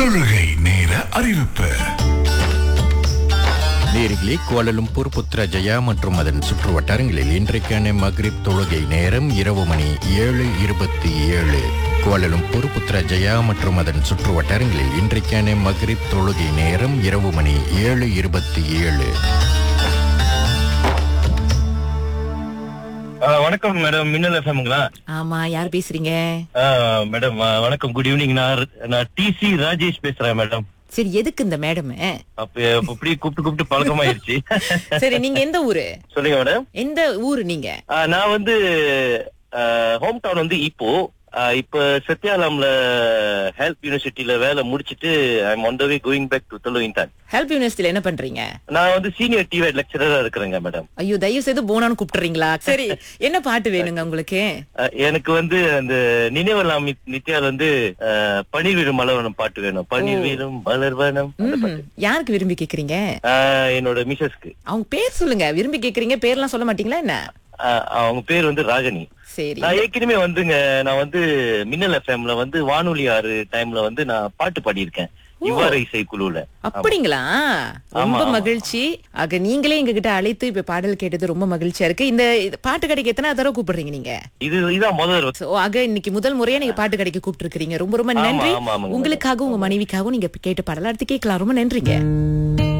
தொழுகை நேர அறிவிப்பு நேரிலே கோலலும்பூர் புத்ரஜயா மற்றும் அதன் சுற்று வட்டாரங்களில் இன்றைக்கான மக்ரிப் தொழுகை நேரம் இரவு மணி ஏழு இருபத்தி ஏழு கோலலும்பூர் புத்ரஜயா மற்றும் அதன் சுற்று வட்டாரங்களில் இன்றைக்கான மக்ரிப் தொழுகை நேரம் இரவு மணி ஏழு இருபத்தி ஏழு ஆ, வணக்கம் மேடம் மின்னல் எஃப்எம்ங்களா ஆமா யார் பேசுறீங்க மேடம் ஆ, வணக்கம் குட் ஈவினிங் நான் நான் டிசி ராஜேஷ் பேசுறேன் மேடம் சரி எதுக்கு இந்த மேடம் அப்ப அப்படியே கூப்பிட்டு கூப்பிட்டு பழக்கமாயிருச்சு சரி நீங்க எந்த ஊரு சொல்லுங்க மேடம் எந்த ஊரு நீங்க ஆ, நான் வந்து ஹோம் டவுன் வந்து இப்போ ஆ, இப்ப சத்யாலாம்ல ஹெல்த் யூனிவர்சிட்டியில வேலை முடிச்சிட்டு I'm on the way going back to தொழுவின்தான் ஹெல்ப் யூனிவர்சிட்டில என்ன பண்றீங்க நான் வந்து சீனியர் டிவைட் லெக்சரரா இருக்கிறேங்க மேடம் ஐயோ தயவு செய்து போனான்னு கூப்பிட்டுறீங்களா சரி என்ன பாட்டு வேணுங்க உங்களுக்கு ஆ, எனக்கு வந்து அந்த நினைவெல்லாம் நித்யால வந்து ஆ, பன்னீர் வீடும் மலர்வனம் பாட்டு வேணும் பன்னீர் வீடும் மலர்வனம் அந்த ம்ஹும். பாட்டு. யாருக்கு விரும்பி கேக்குறீங்க ஆ, என்னோட மிசஸ்க்கு அவங்க பேர் சொல்லுங்க விரும்பி கேக்குறீங்க பேர்லாம் சொல்ல மாட்டீங்களா என்ன ஆஹ் அவங்க பேர் வந்து ராகினி சரி நான் ஏற்கனவே வந்துங்க நான் வந்து மின்னல் எஃப்எம்ல வந்து வானொலி ஆறு டைம்ல வந்து நான் பாட்டு பாடியிருக்கேன் இவ்வாறு இசை குழுல அப்படிங்களா ரொம்ப ஆமா. மகிழ்ச்சி ஆக நீங்களே எங்க கிட்ட அழைத்து இப்ப பாடல் கேட்டது ரொம்ப மகிழ்ச்சியா இருக்கு இந்த இது பாட்டு கடைக்கு எத்தனை தடவை கூப்பிடுறீங்க நீங்க இது இதான் முதல் So, ஆக இன்னைக்கு முதல் முறையா நீங்க பாட்டு கடைக்கு கூப்பிட்டு இருக்கீங்க ரொம்ப ரொம்ப ஆமா, நன்றி ஆமா, ஆமாங்க. உங்களுக்காகவும் உங்க மனைவிக்காகவும் நீங்க கேட்ட பாடல் அடுத்து கேட்கலாம் ரொம்ப நன்றிங்க